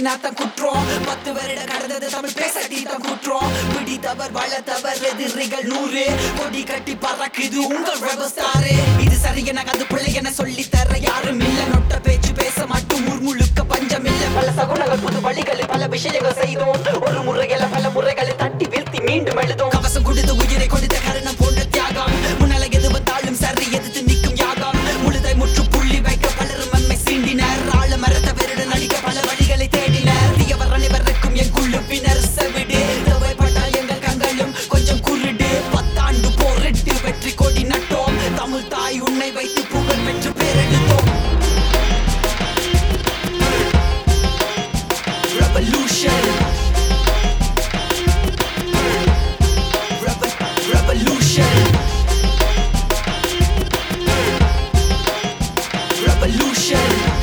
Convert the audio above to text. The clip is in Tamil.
பேசினாத்தான் குற்றம் பத்து வருட கடந்தது தமிழ் பேச தீத்தம் குற்றம் பிடித்தவர் வளர்த்தவர் எதிரிகள் நூறு கொடி கட்டி பறக்குது உங்கள் ரபஸ்டாரு இது சரி என அது பிள்ளை என சொல்லி தர யாரும் இல்ல நொட்ட பேச்சு பேச மட்டும் முழுக்க பஞ்சம் இல்ல பல சகுனங்கள் புது வழிகளில் பல விஷயங்கள் செய்தோம் ஒரு முறையில பல முறைகளை தட்டி வீழ்த்தி மீண்டும் எழுதும் கவசம் கொடுத்து உயிரை கொடுத்த கருணம் போன்ற தியாகம் முன்னால எது வந்தாலும் சரி எதிர்த்து நிற்கும் யாகம் முழுதை முற்று புள்ளி வைக்க பலரும் நம்மை சீண்டினர் ஆழ மரத்த வெருட நடிக்க பல வழிகளை தேடினர் தீயவர் அனைவருக்கும் என் குழுப்பினர் செவிடு தேவைப்பட்டால் எங்கள் கண்களும் கொஞ்சம் குருடு பத்தாண்டு போரிட்டு வெற்றி கொடி நட்டோம் தமிழ் தாய் உன்னை வைத்து புகழ் பெற்று பேரெடுத்தோம் Revolution Revo- Revolution Revolution